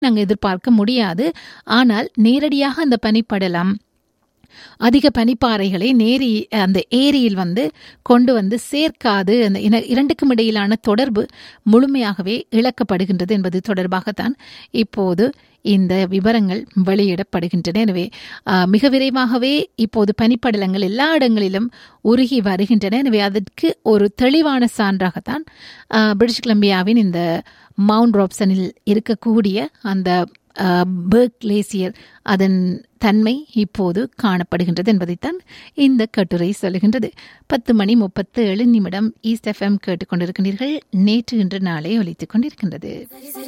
நாங்கள் எதிர்பார்க்க முடியாது ஆனால் நேரடியாக அந்த பனிப்படலம் அதிக பனிப்பாறைகளை நேரி அந்த ஏரியில் வந்து கொண்டு வந்து சேர்க்காது அந்த இன- இரண்டுக்கும் இடையிலான தொடர்பு முழுமையாகவே இழக்கப்படுகின்றது என்பது தொடர்பாகத்தான் இப்போது இந்த விவரங்கள் வெளியிடப்படுகின்றன எனவே ஆ, மிக விரைவாகவே இப்போது பனிப்படலங்கள் எல்லா இடங்களிலும் உருகி வருகின்றன எனவே அதற்கு ஒரு தெளிவான சான்றாகத்தான் ஆ, பிரிட்டிஷ் கொலம்பியாவின் இந்த மவுண்ட் ராப்சனில் இருக்கக்கூடிய அந்த பேர்க் கிளேசியர் அதன் தன்மை இப்போது காணப்படுகின்றது என்பதைத்தான் இந்த கட்டுரை சொல்லுகின்றது பத்து மணி முப்பத்து ஏழு நிமிடம் ஈஸ்ட் எஃப்எம் கேட்டுக்கொண்டிருக்கின்றீர்கள் நேற்று இன்று நாளை ஒலித்துக் கொண்டிருக்கின்றது